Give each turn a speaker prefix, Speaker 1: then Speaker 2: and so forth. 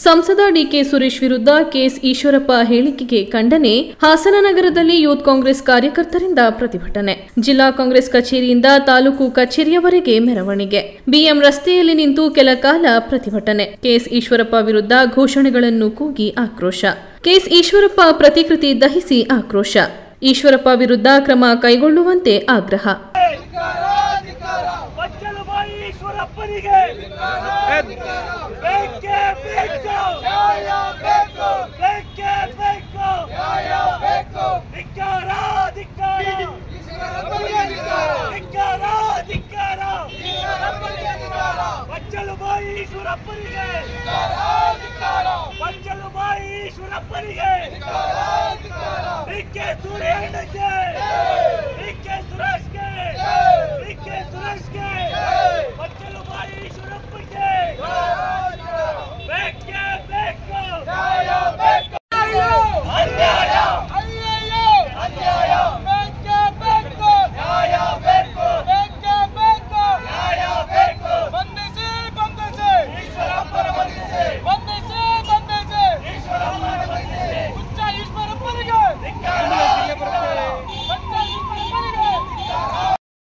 Speaker 1: ಸಂಸದ ಡಿಕೆ ಸುರೇಶ್ ವಿರುದ್ಧ ಕೆಎಸ್ ಈಶ್ವರಪ್ಪ ಹೇಳಿಕೆಗೆ ಖಂಡನೆ ಹಾಸನ ನಗರದಲ್ಲಿ ಯೂತ್ ಕಾಂಗ್ರೆಸ್ ಕಾರ್ಯಕರ್ತರಿಂದ ಪ್ರತಿಭಟನೆ ಜಿಲ್ಲಾ ಕಾಂಗ್ರೆಸ್ ಕಚೇರಿಯಿಂದ ತಾಲೂಕು ಕಚೇರಿಯವರೆಗೆ ಮೆರವಣಿಗೆ ಬಿಎಂ ರಸ್ತೆಯಲ್ಲಿ ನಿಂತು ಕೆಲ ಕಾಲ ಪ್ರತಿಭಟನೆ ಕೆಎಸ್ ಈಶ್ವರಪ್ಪ ವಿರುದ್ಧ ಘೋಷಣೆಗಳನ್ನು ಕೂಗಿ ಆಕ್ರೋಶ ಕೆಎಸ್ ಈಶ್ವರಪ್ಪ ಪ್ರತಿಕೃತಿ ದಹಿಸಿ ಆಕ್ರೋಶ ಈಶ್ವರಪ್ಪ ವಿರುದ್ಧ ಕ್ರಮ ಕೈಗೊಳ್ಳುವಂತೆ ಆಗ್ರಹ
Speaker 2: ಬಚ್ಚಲು ಬಾಯಿ ಈಶ್ವರಪ್ಪನಿಗೆ ಬೇಕೇ ಬೇಕು ಬೇಕೇ ಬೇಕು ಧಿಕ್ಕಾರ ಧಿಕ್ಕಾರ ಧಿಕ್ಕಾರ ಧಿಕ್ಕಾರ ಬಚ್ಚಲು ಬಾಯಿ ಈಶ್ವರಪ್ಪನಿಗೆ ಬಚ್ಚಲು ಬಾಯಿ ಈಶ್ವರಪ್ಪನಿಗೆ ಡಿಕೆ ಸೂರ್ಯಣ್ಣಗೆ